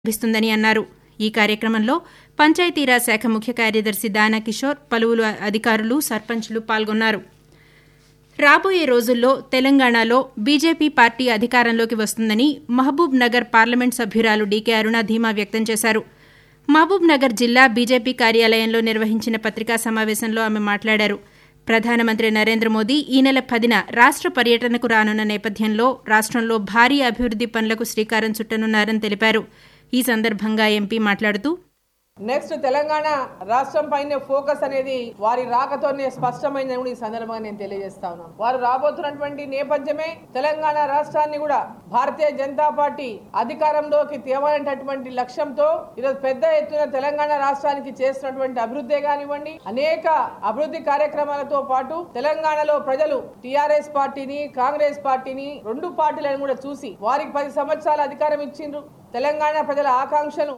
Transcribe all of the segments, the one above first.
లభిస్తుందని అన్నారు ఈ కార్యక్రమంలో పంచాయతీరాజ్ శాఖ ముఖ్య కార్యదర్శి దానా కిషోర్ పలువురు అధికారులు సర్పంచ్లు పాల్గొన్నారు రాబోయే రోజుల్లో తెలంగాణలో బీజేపీ పార్టీ అధికారంలోకి వస్తుందని మహబూబ్ నగర్ పార్లమెంట్ సభ్యురాలు డీకే అరుణ ధీమా వ్యక్తం చేశారు మహబూబ్ నగర్ జిల్లా బీజేపీ కార్యాలయంలో నిర్వహించిన పత్రికా సమావేశంలో ఆమె మాట్లాడారు ప్రధానమంత్రి నరేంద్ర మోదీ ఈ నెల పదిన రాష్ట పర్యటనకు రానున్న నేపథ్యంలో రాష్టంలో భారీ అభివృద్ది పనులకు శ్రీకారం చుట్టనున్నారని తెలిపారు ఈ సందర్భంగా ఎంపీ మాట్లాడుతూ నెక్స్ట్ తెలంగాణ రాష్ట్రం పైన ఫోకస్ అనేది వారి రాకతోనే స్పష్టమైందని కూడా ఈ సందర్భంగా నేను తెలియజేస్తా ఉన్నాను వారు రాబోతున్నటువంటి నేపథ్యమే తెలంగాణ రాష్ట్రాన్ని కూడా భారతీయ జనతా పార్టీ అధికారంలోకి తేవాలనేటటువంటి లక్ష్యంతో ఈరోజు పెద్ద ఎత్తున తెలంగాణ రాష్ట్రానికి చేస్తున్నటువంటి అభివృద్ధి కానివ్వండి అనేక అభివృద్ధి కార్యక్రమాలతో పాటు తెలంగాణలో ప్రజలు టిఆర్ఎస్ పార్టీని కాంగ్రెస్ పార్టీని రెండు పార్టీలను కూడా చూసి వారికి పది సంవత్సరాల అధికారం ఇచ్చిండ్రు తెలంగాణ ప్రజల ఆకాంక్షను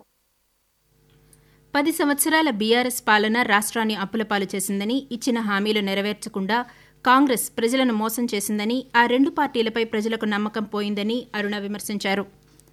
పది సంవత్సరాల బీఆర్ఎస్ పాలన రాష్ట్రాన్ని అప్పులపాలు చేసిందని ఇచ్చిన హామీలు నెరవేర్చకుండా కాంగ్రెస్ ప్రజలను మోసం చేసిందని ఆ రెండు పార్టీలపై ప్రజలకు నమ్మకం పోయిందని అరుణ విమర్శించారు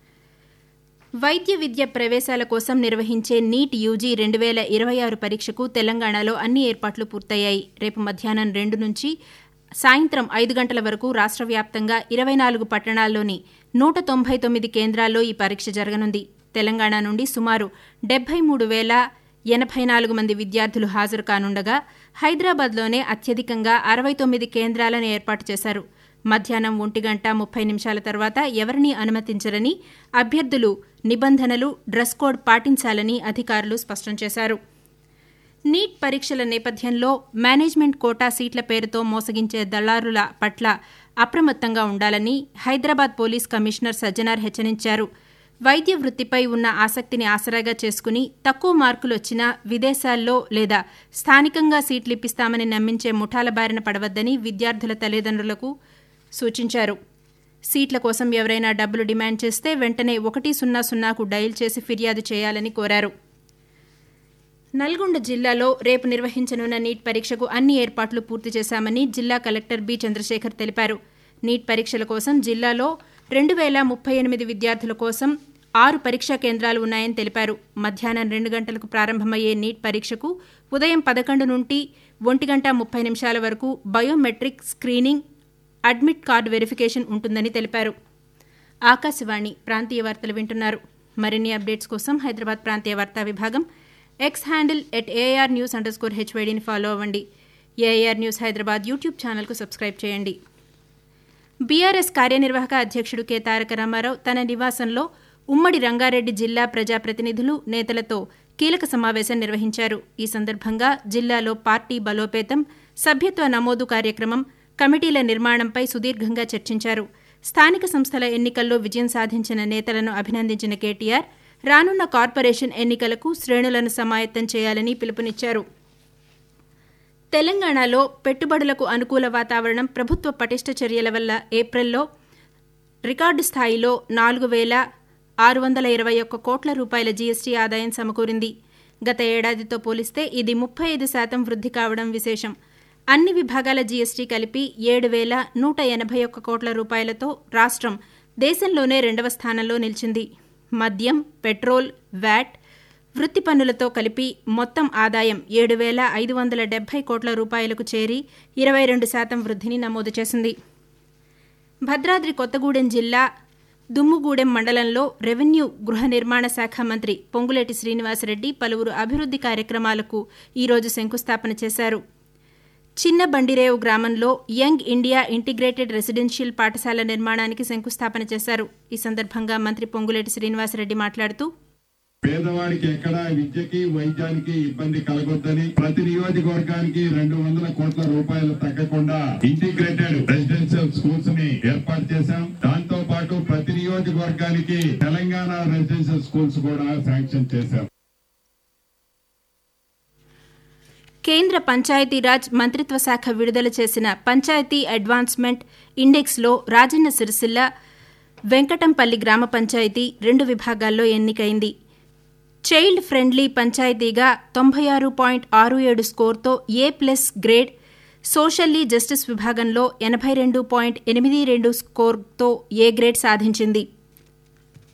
వైద్య విద్య ప్రవేశాల కోసం నిర్వహించే నీట్ యూజీ రెండు వేల ఇరవై ఆరు పరీక్షకు తెలంగాణలో అన్ని ఏర్పాట్లు పూర్తయ్యాయి రేపు మధ్యాహ్నం రెండు నుంచి సాయంత్రం ఐదు గంటల వరకు రాష్ట్ర వ్యాప్తంగా ఇరవై నాలుగు పట్టణాల్లోని నూట తొంభై తొమ్మిది కేంద్రాల్లో ఈ పరీక్ష జరగనుంది తెలంగాణ నుండి సుమారు డెబ్బై మూడు వేల ఎనభై నాలుగు మంది విద్యార్థులు హాజరు కానుండగా హైదరాబాద్లోనే అత్యధికంగా అరవై తొమ్మిది కేంద్రాలను ఏర్పాటు చేశారు మధ్యాహ్నం ఒంటి గంట ముప్పై నిమిషాల తర్వాత ఎవరినీ అనుమతించరని అభ్యర్థులు నిబంధనలు డ్రెస్ కోడ్ పాటించాలని అధికారులు స్పష్టం చేశారు నీట్ పరీక్షల నేపథ్యంలో మేనేజ్మెంట్ కోటా సీట్ల పేరుతో మోసగించే దళారుల పట్ల అప్రమత్తంగా ఉండాలని హైదరాబాద్ పోలీస్ కమిషనర్ సజ్జనార్ హెచ్చరించారు వైద్య వృత్తిపై ఉన్న ఆసక్తిని ఆసరాగా చేసుకుని తక్కువ మార్కులు వచ్చినా విదేశాల్లో లేదా స్థానికంగా సీట్లు ఇప్పిస్తామని నమ్మించే ముఠాల బారిన పడవద్దని విద్యార్థుల తల్లిదండ్రులకు సూచించారు సీట్ల కోసం ఎవరైనా డబ్బులు డిమాండ్ చేస్తే వెంటనే ఒకటి సున్నా సున్నాకు డయల్ చేసి ఫిర్యాదు చేయాలని కోరారు నల్గొండ జిల్లాలో రేపు నిర్వహించనున్న నీట్ పరీక్షకు అన్ని ఏర్పాట్లు పూర్తి చేశామని జిల్లా కలెక్టర్ బి చంద్రశేఖర్ తెలిపారు నీట్ పరీక్షల కోసం జిల్లాలో రెండు వేల ముప్పై ఎనిమిది విద్యార్థుల కోసం ఆరు పరీక్షా కేంద్రాలు ఉన్నాయని తెలిపారు మధ్యాహ్నం రెండు గంటలకు ప్రారంభమయ్యే నీట్ పరీక్షకు ఉదయం పదకొండు నుండి ఒంటి గంట ముప్పై నిమిషాల వరకు biometric screening admit card verification ఉంటుందని తెలిపారు ఆకాశవాణి ప్రాంతీయ వార్తలు వింటున్నారు మరిన్ని అప్డేట్స్ కోసం హైదరాబాద్ ప్రాంతీయ వార్తా విభాగం X handle at AR news underscore హెచ్వైడీని ఫాలో అవ్వండి ఏఆర్ న్యూస్ హైదరాబాద్ యూట్యూబ్ ఛానల్కు సబ్స్క్రైబ్ చేయండి బీఆర్ఎస్ కార్యనిర్వాహక అధ్యక్షుడు కె తారక రామారావు తన నివాసంలో ఉమ్మడి రంగారెడ్డి జిల్లా ప్రజాప్రతినిధులు నేతలతో కీలక సమావేశం నిర్వహించారు ఈ సందర్భంగా జిల్లాలో పార్టీ బలోపేతం సభ్యత్వ నమోదు కార్యక్రమం కమిటీల నిర్మాణంపై సుదీర్ఘంగా చర్చించారు స్థానిక సంస్థల ఎన్నికల్లో విజయం సాధించిన నేతలను అభినందించిన కేటీఆర్ రానున్న కార్పొరేషన్ ఎన్నికలకు శ్రేణులను సమాయత్తం చేయాలని పిలుపునిచ్చారు తెలంగాణలో పెట్టుబడులకు అనుకూల వాతావరణం ప్రభుత్వ పటిష్ట చర్యల వల్ల ఏప్రిల్లో రికార్డు స్థాయిలో నాలుగు వేల ఆరు వందల ఇరవై ఒక్క కోట్ల రూపాయల జీఎస్టీ ఆదాయం సమకూరింది గత ఏడాదితో పోలిస్తే ఇది ముప్పై ఐదు శాతం వృద్ధి కావడం విశేషం అన్ని విభాగాల జీఎస్టీ కలిపి ఏడు వేల నూట ఎనభై ఒక్క కోట్ల రూపాయలతో రాష్ట్రం దేశంలోనే రెండవ స్థానంలో నిలిచింది మద్యం పెట్రోల్ వ్యాట్ వృత్తి పన్నులతో కలిపి మొత్తం ఆదాయం ఏడు వేల ఐదు వందల డెబ్బై కోట్ల రూపాయలకు చేరి ఇరవై రెండు శాతం వృద్ధిని నమోదు చేసింది భద్రాద్రి కొత్తగూడెం జిల్లా దుమ్ముగూడెం మండలంలో రెవెన్యూ గృహ నిర్మాణ శాఖ మంత్రి పొంగులేటి శ్రీనివాసరెడ్డి పలువురు అభివృద్ది కార్యక్రమాలకు ఈరోజు శంకుస్థాపన చేశారు చిన్న బండిరేవు గ్రామంలో యంగ్ ఇండియా ఇంటిగ్రేటెడ్ రెసిడెన్షియల్ పాఠశాల నిర్మాణానికి శంకుస్థాపన చేశారు ఈ సందర్భంగా మంత్రి పొంగులేటి శ్రీనివాసరెడ్డి మాట్లాడుతూ పేదవాడికి ఎక్కడ విద్యకి వైద్యానికి ఇబ్బంది కలగొద్దని ప్రతి నియోజకవర్గానికి రెండు వందల కోట్ల రూపాయలు తగ్గకుండా ఇంటిగ్రేటెడ్ రెసిడెన్షియల్ స్కూల్స్ ని ఏర్పాటు చేశాం దాంతో పాటు ప్రతి నియోజకవర్గానికి తెలంగాణ రెసిడెన్షియల్ స్కూల్స్ కూడా శాంక్షన్ చేశాం కేంద్ర పంచాయతీరాజ్ మంత్రిత్వ శాఖ విడుదల చేసిన పంచాయతీ అడ్వాన్స్మెంట్ ఇండెక్స్లో రాజన్న సిరిసిల్ల వెంకటంపల్లి గ్రామ పంచాయతీ రెండు విభాగాల్లో ఎన్నికైంది చైల్డ్ ఫ్రెండ్లీ పంచాయతీగా తొంభై ఆరు పాయింట్ ఆరు ఏడు స్కోర్తో A plus grade socially justice విభాగంలో ఎనభై రెండు పాయింట్ ఎనిమిది రెండు స్కోర్తో ఏ గ్రేడ్ సాధించింది